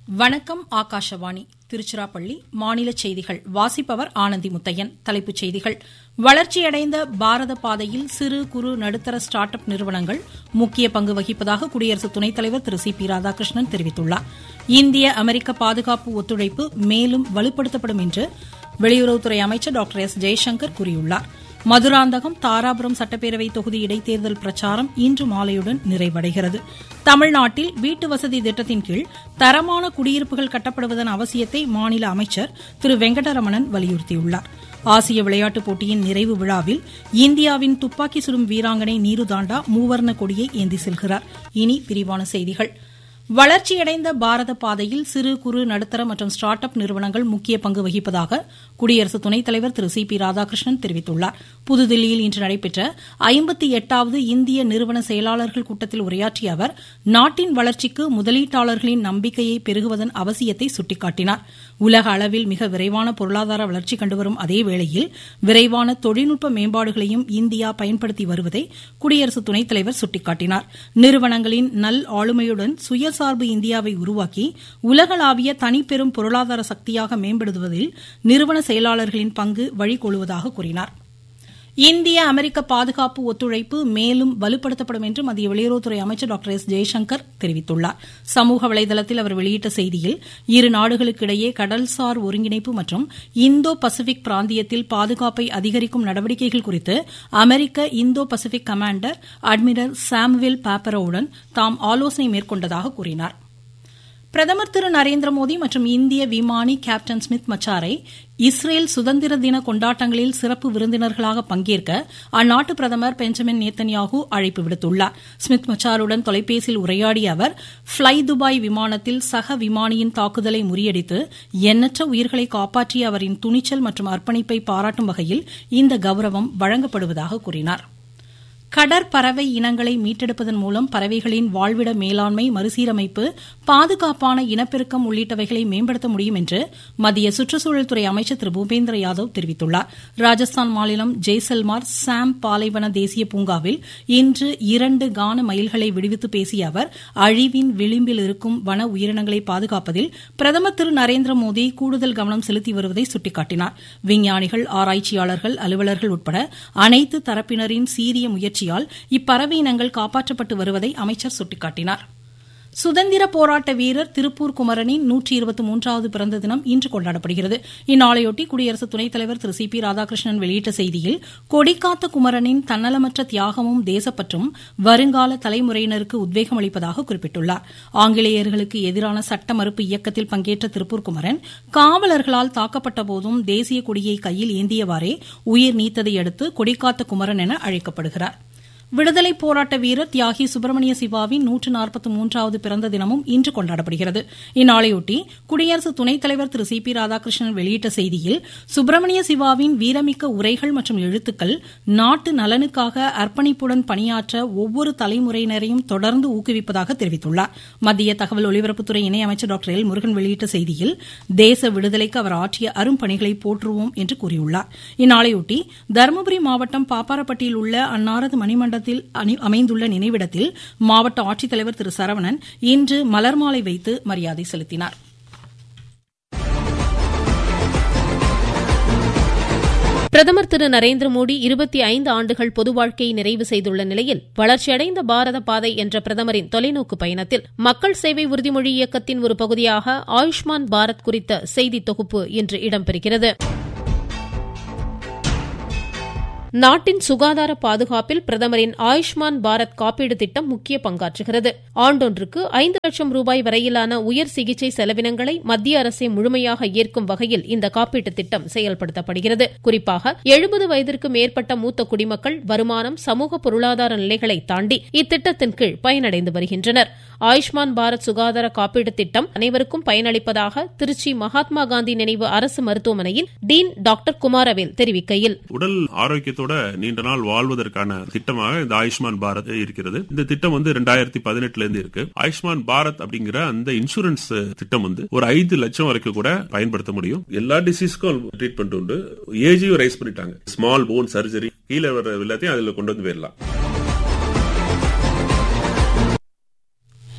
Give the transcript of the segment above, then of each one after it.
வணக்கம் ஆகாஷவாணி திருச்சிராப்பள்ளி மாநில செய்திகள் வாசிப்பவர் ஆனந்தி முத்தையன் தலைப்புச் செய்திகள் வளர்ச்சியடைந்த பாரத பாதையில் சிறு குறு நடுத்தர ஸ்டார்ட் அப் நிறுவனங்கள் முக்கிய பங்கு வகிப்பதாக குடியரசு துணைத் தலைவர் திரு சி பி ராதாகிருஷ்ணன் தெரிவித்துள்ளார் இந்திய அமெரிக்க பாதுகாப்பு ஒத்துழைப்பு மேலும் வலுப்படுத்தப்படும் என்று வெளியுறவுத்துறை அமைச்சர் டாக்டர் எஸ் ஜெய்சங்கர் கூறியுள்ளார் மதுராந்தகம் தாராபுரம் சட்டப்பேரவை தொகுதி இடைத்தேர்தல் பிரச்சாரம் இன்று மாலையுடன் நிறைவடைகிறது தமிழ்நாட்டில் வீட்டு வசதி திட்டத்தின் கீழ் தரமான குடியிருப்புகள் கட்டப்படுவதன் அவசியத்தை மாநில அமைச்சர் திரு வெங்கடரமணன் வலியுறுத்தியுள்ளார் ஆசிய விளையாட்டுப் போட்டியின் நிறைவு விழாவில் இந்தியாவின் துப்பாக்கி சுடும் வீராங்கனை நீரு தாண்டா மூவர்ண கொடியை ஏந்தி செல்கிறார் இனி விரிவான செய்திகள் வளர்ச்சியடைந்த பாரத பாதையில் சிறு குறு நடுத்தர மற்றும் ஸ்டார்ட் அப் நிறுவனங்கள் முக்கிய பங்கு வகிப்பதாக குடியரசு துணைத் தலைவர் திரு சி பி ராதாகிருஷ்ணன் தெரிவித்துள்ளார் புதுதில்லியில் இன்று நடைபெற்ற ஐம்பத்தி எட்டாவது இந்திய நிறுவன செயலாளர்கள் கூட்டத்தில் உரையாற்றிய அவர் நாட்டின் வளர்ச்சிக்கு முதலீட்டாளர்களின் நம்பிக்கையை பெருகுவதன் அவசியத்தை சுட்டிக்காட்டினார் உலக அளவில் மிக விரைவான பொருளாதார வளர்ச்சி கண்டுவரும் அதே வேளையில் விரைவான தொழில்நுட்ப மேம்பாடுகளையும் இந்தியா பயன்படுத்தி வருவதை குடியரசு துணைத் தலைவர் சுட்டிக்காட்டினார் நிறுவனங்களின் நல் ஆளுமையுடன் சுயசார்பு இந்தியாவை உருவாக்கி உலகளாவிய தனிப்பெரும் பொருளாதார சக்தியாக மேம்படுத்துவதில் நிறுவன செயலாளர்களின் பங்கு வழிகொள்வதாக கூறினார் இந்திய அமெரிக்க பாதுகாப்பு ஒத்துழைப்பு மேலும் வலுப்படுத்தப்படும் என்று மத்திய வெளியுறவுத்துறை அமைச்சர் டாக்டர் எஸ் ஜெய்சங்கர் தெரிவித்துள்ளார் சமூக வலைதளத்தில் அவர் வெளியிட்ட செய்தியில் இரு நாடுகளுக்கிடையே கடல்சார் ஒருங்கிணைப்பு மற்றும் இந்தோ பசிபிக் பிராந்தியத்தில் பாதுகாப்பை அதிகரிக்கும் நடவடிக்கைகள் குறித்து அமெரிக்க Indo Pacific commander admiral Samuel பாப்பரோவுடன் தாம் ஆலோசனை மேற்கொண்டதாக கூறினார் பிரதமர் திரு நரேந்திர மோடி மற்றும் இந்திய விமானி கேப்டன் ஸ்மித் மச்சாரை இஸ்ரேல் சுதந்திர தின கொண்டாட்டங்களில் சிறப்பு விருந்தினர்களாக பங்கேற்க அந்நாட்டு பிரதமர் பெஞ்சமின் நேத்தன்யாகு அழைப்பு விடுத்துள்ளார் ஸ்மித் மச்சாருடன் தொலைபேசியில் உரையாடிய அவர் ஃப்ளை துபாய் விமானத்தில் சக விமானியின் தாக்குதலை முறியடித்து எண்ணற்ற உயிர்களை காப்பாற்றிய அவரின் துணிச்சல் மற்றும் அர்ப்பணிப்பை பாராட்டும் வகையில் இந்த கௌரவம் வழங்கப்படுவதாக கூறினாா் கடற்பறவை இனங்களை மீட்டெடுப்பதன் மூலம் பறவைகளின் வாழ்விட மேலாண்மை மறுசீரமைப்பு பாதுகாப்பான இனப்பெருக்கம் உள்ளிட்டவைகளை மேம்படுத்த முடியும் என்று மத்திய சுற்றுச்சூழல் துறை அமைச்சர் திரு பூபேந்திர யாதவ் தெரிவித்துள்ளார் ராஜஸ்தான் மாநிலம் ஜெய்சல்மார் சாம் பாலைவன தேசிய பூங்காவில் இன்று இரண்டு கான மயில்களை விடுவித்து பேசிய அவர் அழிவின் விளிம்பில் இருக்கும் வன உயிரினங்களை பாதுகாப்பதில் பிரதமர் திரு நரேந்திர மோடி கூடுதல் கவனம் செலுத்தி வருவதை சுட்டிக்காட்டினார் விஞ்ஞானிகள் ஆராய்ச்சியாளர்கள் அலுவலர்கள் உட்பட அனைத்து தரப்பினரின் சீரிய முயற்சி முயற்சியால் இப்பறவை இனங்கள் காப்பாற்றப்பட்டு வருவதை அமைச்சர் சுட்டிக்காட்டினார் சுதந்திர போராட்ட வீரர் திருப்பூர் குமரனின் நூற்றி இருபத்தி மூன்றாவது பிறந்த தினம் இன்று கொண்டாடப்படுகிறது இந்நாளையொட்டி குடியரசு துணைத் தலைவர் திரு சி பி ராதாகிருஷ்ணன் வெளியிட்ட செய்தியில் கொடிக்காத்த குமரனின் தன்னலமற்ற தியாகமும் தேசப்பற்றும் வருங்கால தலைமுறையினருக்கு உத்வேகம் அளிப்பதாக குறிப்பிட்டுள்ளார் ஆங்கிலேயர்களுக்கு எதிரான சட்ட மறுப்பு இயக்கத்தில் பங்கேற்ற திருப்பூர் குமரன் காவலர்களால் தாக்கப்பட்ட போதும் தேசிய கொடியை கையில் ஏந்தியவாறே உயிர் நீத்ததை அடுத்து கொடிக்காத்த குமரன் என அழைக்கப்படுகிறார் விடுதலை போராட்ட வீரர் தியாகி சுப்பிரமணிய சிவாவின் நூற்று நாற்பத்தி மூன்றாவது பிறந்த தினமும் இன்று கொண்டாடப்படுகிறது இந்நாளையொட்டி குடியரசு துணைத் தலைவர் திரு சி பி ராதாகிருஷ்ணன் வெளியிட்ட செய்தியில் சுப்பிரமணிய சிவாவின் வீரமிக்க உரைகள் மற்றும் எழுத்துக்கள் நாட்டு நலனுக்காக அர்ப்பணிப்புடன் பணியாற்ற ஒவ்வொரு தலைமுறையினரையும் தொடர்ந்து ஊக்குவிப்பதாக தெரிவித்துள்ளார் மத்திய தகவல் ஒலிபரப்புத்துறை இணையமைச்சர் டாக்டர் எல் முருகன் வெளியிட்ட செய்தியில் தேச விடுதலைக்கு அவர் ஆற்றிய அரும்பணிகளை போற்றுவோம் என்று கூறியுள்ளார் இந்நாளையொட்டி தருமபுரி மாவட்டம் பாப்பாரப்பட்டியில் உள்ள அன்னாரது மணிமண்டல மாவட்டத்தில் அமைந்துள்ள நினைவிடத்தில் மாவட்ட ஆட்சித்தலைவர் திரு சரவணன் இன்று மலர்மாலை வைத்து மரியாதை செலுத்தினார் பிரதமர் திரு நரேந்திர மோடி இருபத்தி ஐந்து ஆண்டுகள் பொது வாழ்க்கையை நிறைவு செய்துள்ள நிலையில் வளர்ச்சியடைந்த பாரத பாதை என்ற பிரதமரின் தொலைநோக்கு பயணத்தில் மக்கள் சேவை உறுதிமொழி இயக்கத்தின் ஒரு பகுதியாக ஆயுஷ்மான் பாரத் குறித்த செய்தி தொகுப்பு இன்று இடம்பெறுகிறது நாட்டின் சுகாதார பாதுகாப்பில் பிரதமரின் ஆயுஷ்மான் பாரத் காப்பீடு திட்டம் முக்கிய பங்காற்றுகிறது ஆண்டொன்றுக்கு ஐந்து லட்சம் ரூபாய் வரையிலான உயர் சிகிச்சை செலவினங்களை மத்திய அரசே முழுமையாக ஏற்கும் வகையில் இந்த காப்பீட்டு திட்டம் செயல்படுத்தப்படுகிறது குறிப்பாக எழுபது வயதிற்கு மேற்பட்ட மூத்த குடிமக்கள் வருமானம் சமூக பொருளாதார நிலைகளை தாண்டி இத்திட்டத்தின் கீழ் பயனடைந்து வருகின்றனர் ஆயுஷ்மான் பாரத் சுகாதார காப்பீடு திட்டம் அனைவருக்கும் பயனளிப்பதாக திருச்சி மகாத்மா காந்தி நினைவு அரசு மருத்துவமனையின் டீன் டாக்டர் குமாரவேல் தெரிவிக்கையில் உடல் ஆரோக்கியத்தோட நீண்ட நாள் வாழ்வதற்கான திட்டமாக இந்த ஆயுஷ்மான் பாரத் இருக்கிறது இந்த திட்டம் வந்து ரெண்டாயிரத்தி பதினெட்டுல இருந்து இருக்கு ஆயுஷ்மான் பாரத் அப்படிங்கிற அந்த இன்சூரன்ஸ் திட்டம் வந்து ஒரு ஐந்து லட்சம் வரைக்கும் கூட பயன்படுத்த முடியும் எல்லா டிசீஸ்க்கும் ட்ரீட்மெண்ட் உண்டு ஏஜையும் ரைஸ் பண்ணிட்டாங்க ஸ்மால் போன் சர்ஜரி கீழே வர எல்லாத்தையும் அதுல கொண்டு வந்து போயிடலாம்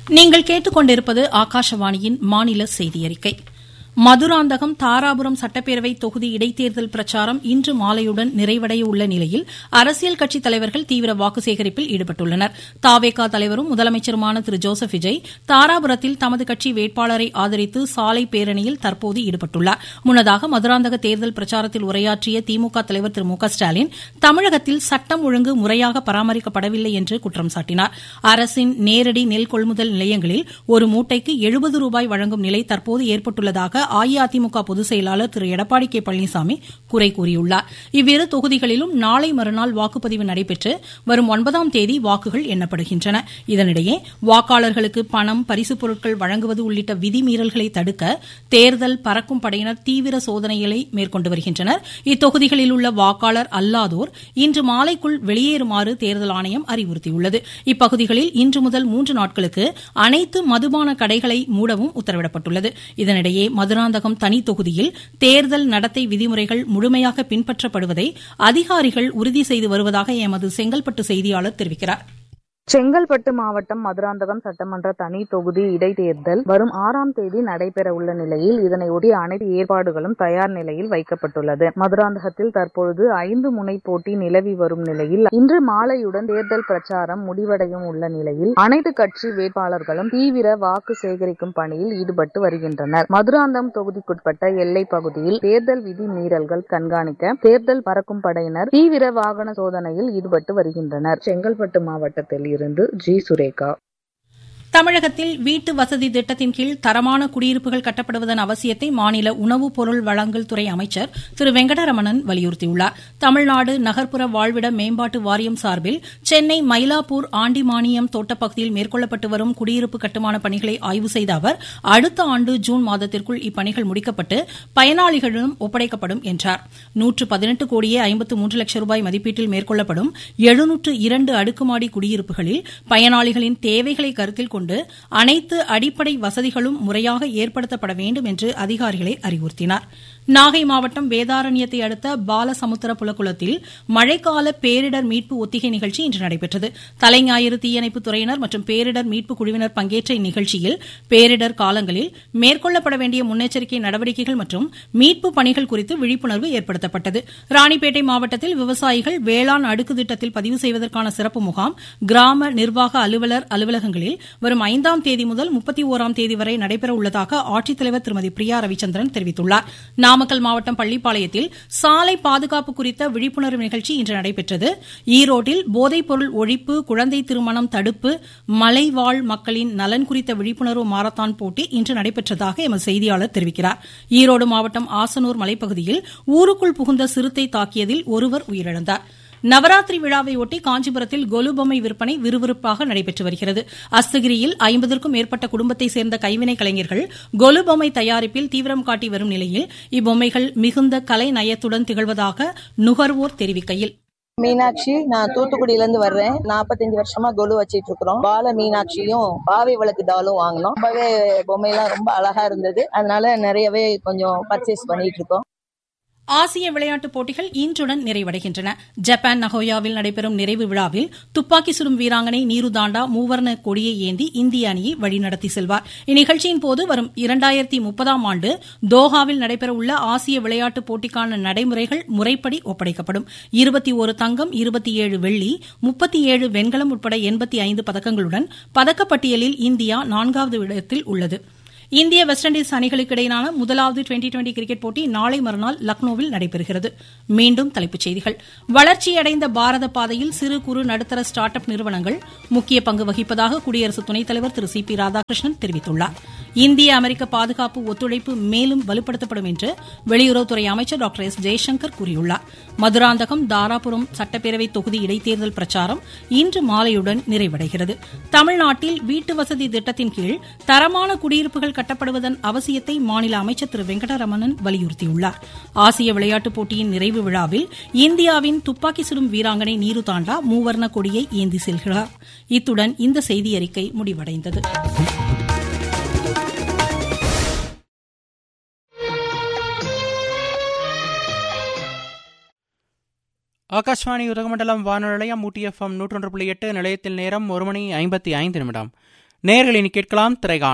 நீங்கள் கேட்டுக்கொண்டிருப்பது ஆகாஷவாணியின் மாநில செய்தி அறிக்கை மதுராந்தகம் தாராபுரம் சட்டப்பேரவை தொகுதி இடைத்தேர்தல் பிரச்சாரம் இன்று மாலையுடன் நிறைவடைய உள்ள நிலையில் அரசியல் கட்சித் தலைவர்கள் தீவிர வாக்கு சேகரிப்பில் ஈடுபட்டுள்ளனர் தாவேகா தலைவரும் முதலமைச்சருமான திரு ஜோசப் விஜய் தாராபுரத்தில் தமது கட்சி வேட்பாளரை ஆதரித்து சாலை பேரணியில் தற்போது ஈடுபட்டுள்ளார் முன்னதாக மதுராந்தக தேர்தல் பிரச்சாரத்தில் உரையாற்றிய திமுக தலைவர் திரு மு க ஸ்டாலின் தமிழகத்தில் சட்டம் ஒழுங்கு முறையாக பராமரிக்கப்படவில்லை என்று குற்றம் சாட்டினார் அரசின் நேரடி நெல் கொள்முதல் நிலையங்களில் ஒரு மூட்டைக்கு எழுபது ரூபாய் வழங்கும் நிலை தற்போது ஏற்பட்டுள்ளதாக அஇஅதிமுக பொதுச் செயலாளர் திரு எடப்பாடி கே பழனிசாமி குறை கூறியுள்ளார் இவ்விரு தொகுதிகளிலும் நாளை மறுநாள் வாக்குப்பதிவு நடைபெற்று வரும் ஒன்பதாம் தேதி வாக்குகள் எண்ணப்படுகின்றன இதனிடையே வாக்காளர்களுக்கு பணம் பரிசுப் பொருட்கள் வழங்குவது உள்ளிட்ட விதிமீறல்களை தடுக்க தேர்தல் பறக்கும் படையினர் தீவிர சோதனைகளை மேற்கொண்டு வருகின்றனர் இத்தொகுதிகளில் உள்ள வாக்காளர் அல்லாதோர் இன்று மாலைக்குள் வெளியேறுமாறு தேர்தல் ஆணையம் அறிவுறுத்தியுள்ளது இப்பகுதிகளில் இன்று முதல் மூன்று நாட்களுக்கு அனைத்து மதுபான கடைகளை மூடவும் உத்தரவிடப்பட்டுள்ளது இதனிடையே மதுராந்தகம் தனி தொகுதியில் தேர்தல் நடத்தை விதிமுறைகள் முழுமையாக பின்பற்றப்படுவதை அதிகாரிகள் உறுதி செய்து வருவதாக எமது செங்கல்பட்டு செய்தியாளர் தெரிவிக்கிறார் செங்கல்பட்டு மாவட்டம் மதுராந்தகம் சட்டமன்ற தனி தொகுதி இடைத்தேர்தல் வரும் ஆறாம் தேதி நடைபெற உள்ள நிலையில் இதனையொட்டி அனைத்து ஏற்பாடுகளும் தயார் நிலையில் வைக்கப்பட்டுள்ளது மதுராந்தகத்தில் தற்பொழுது ஐந்து முனை போட்டி நிலவி வரும் நிலையில் இன்று மாலையுடன் தேர்தல் பிரச்சாரம் முடிவடையும் உள்ள நிலையில் அனைத்து கட்சி வேட்பாளர்களும் தீவிர வாக்கு சேகரிக்கும் பணியில் ஈடுபட்டு வருகின்றனர் மதுராந்தகம் தொகுதிக்குட்பட்ட எல்லை பகுதியில் தேர்தல் விதி மீறல்கள் கண்காணிக்க தேர்தல் பறக்கும் படையினர் தீவிர வாகன சோதனையில் ஈடுபட்டு வருகின்றனர் செங்கல்பட்டு மாவட்டத்தில் இருந்து ஜி சுரேகா தமிழகத்தில் வீட்டு வசதி திட்டத்தின் கீழ் தரமான குடியிருப்புகள் கட்டப்படுவதன் அவசியத்தை மாநில உணவுப் பொருள் வழங்கல் துறை அமைச்சர் திரு வெங்கடரமணன் வலியுறுத்தியுள்ளார் தமிழ்நாடு நகர்ப்புற வாழ்விட மேம்பாட்டு வாரியம் சார்பில் சென்னை மயிலாப்பூர் ஆண்டிமானியம் தோட்டப்பகுதியில் மேற்கொள்ளப்பட்டு வரும் குடியிருப்பு கட்டுமான பணிகளை ஆய்வு செய்த அவர் அடுத்த ஆண்டு ஜூன் மாதத்திற்குள் இப்பணிகள் முடிக்கப்பட்டு பயனாளிகளிடம் ஒப்படைக்கப்படும் என்றார் நூற்று பதினெட்டு கோடியே ஐம்பத்து மூன்று லட்சம் ரூபாய் மதிப்பீட்டில் மேற்கொள்ளப்படும் எழுநூற்று இரண்டு அடுக்குமாடி குடியிருப்புகளில் பயனாளிகளின் தேவைகளை கருத்தில் கொண்டு அனைத்து அடிப்படை வசதிகளும் முறையாக ஏற்படுத்தப்பட வேண்டும் என்று அதிகாரிகளை அறிவுறுத்தினார் நாகை மாவட்டம் வேதாரண்யத்தை அடுத்த பாலசமுத்திர புலக்குளத்தில் மழைக்கால பேரிடர் மீட்பு ஒத்திகை நிகழ்ச்சி இன்று நடைபெற்றது தலைஞாயிறு தீயணைப்பு துறையினர் மற்றும் பேரிடர் மீட்பு குழுவினர் பங்கேற்ற இந்நிகழ்ச்சியில் பேரிடர் காலங்களில் மேற்கொள்ளப்பட வேண்டிய முன்னெச்சரிக்கை நடவடிக்கைகள் மற்றும் மீட்பு பணிகள் குறித்து விழிப்புணர்வு ஏற்படுத்தப்பட்டது ராணிப்பேட்டை மாவட்டத்தில் விவசாயிகள் வேளாண் அடுக்கு திட்டத்தில் பதிவு செய்வதற்கான சிறப்பு முகாம் கிராம நிர்வாக அலுவலர் அலுவலகங்களில் வரும் ஐந்தாம் தேதி முதல் முப்பத்தி ஓராம் தேதி வரை நடைபெற உள்ளதாக ஆட்சித்தலைவர் திருமதி பிரியா ரவிச்சந்திரன் தெரிவித்துள்ளார் நாமக்கல் மாவட்டம் பள்ளிப்பாளையத்தில் சாலை பாதுகாப்பு குறித்த விழிப்புணர்வு நிகழ்ச்சி இன்று நடைபெற்றது ஈரோட்டில் போதைப்பொருள் ஒழிப்பு குழந்தை திருமணம் தடுப்பு மலைவாழ் மக்களின் நலன் குறித்த விழிப்புணர்வு மாரத்தான் போட்டி இன்று நடைபெற்றதாக எமது செய்தியாளர் தெரிவிக்கிறார் ஈரோடு மாவட்டம் ஆசனூர் மலைப்பகுதியில் ஊருக்குள் புகுந்த சிறுத்தை தாக்கியதில் ஒருவர் உயிரிழந்தார் நவராத்திரி விழாவையொட்டி காஞ்சிபுரத்தில் கொலு பொம்மை விற்பனை விறுவிறுப்பாக நடைபெற்று வருகிறது அஸ்தகிரியில் ஐம்பதற்கும் மேற்பட்ட குடும்பத்தை சேர்ந்த கைவினை கலைஞர்கள் கொலு பொம்மை தயாரிப்பில் தீவிரம் காட்டி வரும் நிலையில் இப்பொம்மைகள் மிகுந்த கலை நயத்துடன் திகழ்வதாக நுகர்வோர் தெரிவிக்கையில் மீனாட்சி நான் தூத்துக்குடியில இருந்து வர்றேன் நாற்பத்தஞ்சு வருஷமா கொலு வச்சிட்டு இருக்கிறோம் பால மீனாட்சியும் பாவை விளக்கு டாலும் வாங்கினோம் ரொம்பவே பொம்மையெல்லாம் ரொம்ப அழகா இருந்தது அதனால நிறையவே கொஞ்சம் பர்ச்சேஸ் பண்ணிட்டு இருக்கோம் ஆசிய விளையாட்டுப் போட்டிகள் இன்றுடன் நிறைவடைகின்றன ஜப்பான் நகோயாவில் நடைபெறும் நிறைவு விழாவில் துப்பாக்கி சுடும் வீராங்கனை நீரு தாண்டா மூவர்ண கொடியை ஏந்தி இந்திய அணியை வழிநடத்தி செல்வார் இந்நிகழ்ச்சியின் போது வரும் இரண்டாயிரத்தி முப்பதாம் ஆண்டு தோஹாவில் நடைபெறவுள்ள ஆசிய விளையாட்டுப் போட்டிக்கான நடைமுறைகள் முறைப்படி ஒப்படைக்கப்படும் இருபத்தி ஒரு தங்கம் இருபத்தி ஏழு வெள்ளி முப்பத்தி ஏழு வெண்கலம் உட்பட எண்பத்தி ஐந்து பதக்கங்களுடன் பதக்கப்பட்டியலில் இந்தியா நான்காவது இடத்தில் உள்ளது இந்திய வெஸ்ட் இண்டீஸ் அணிகளுக்கு இடையிலான முதலாவது டுவெண்டி டுவெண்டி கிரிக்கெட் போட்டி நாளை மறுநாள் லக்னோவில் நடைபெறுகிறது மீண்டும் தலைப்புச் செய்திகள் வளர்ச்சியடைந்த பாரத பாதையில் சிறு குறு நடுத்தர ஸ்டார்ட் அப் நிறுவனங்கள் முக்கிய பங்கு வகிப்பதாக குடியரசு துணைத் தலைவர் திரு சி பி ராதாகிருஷ்ணன் தெரிவித்துள்ளார் இந்திய அமெரிக்க பாதுகாப்பு ஒத்துழைப்பு மேலும் வலுப்படுத்தப்படும் என்று வெளியுறவுத்துறை அமைச்சர் டாக்டர் எஸ் ஜெய்சங்கர் கூறியுள்ளார் மதுராந்தகம் தாராபுரம் சட்டப்பேரவை தொகுதி இடைத்தேர்தல் பிரச்சாரம் இன்று மாலையுடன் நிறைவடைகிறது தமிழ்நாட்டில் வீட்டு வசதி திட்டத்தின் கீழ் தரமான குடியிருப்புகள் கட்டப்படுவதன் அவசியத்தை மாநில அமைச்சர் திரு வெங்கடரமணன் வலியுறுத்தியுள்ளார் ஆசிய விளையாட்டுப் போட்டியின் நிறைவு விழாவில் இந்தியாவின் துப்பாக்கி சுடும் வீராங்கனை நீரு தாண்டா மூவர்ண கொடியை ஏந்தி செல்கிறார் இத்துடன் இந்த செய்தியறிக்கை முடிவடைந்தது ஆகாஷ்வாணி உதகமண்டலம் வானொலி நிலையம் ஊட்டி எஃப்எம் நூற்றொன்று புள்ளி எட்டு நிலையத்தில் நேரம் ஒரு மணி ஐம்பத்தி ஐந்து நிமிடம் நேயர்கள் இனி கேட்கலாம் திரைகாண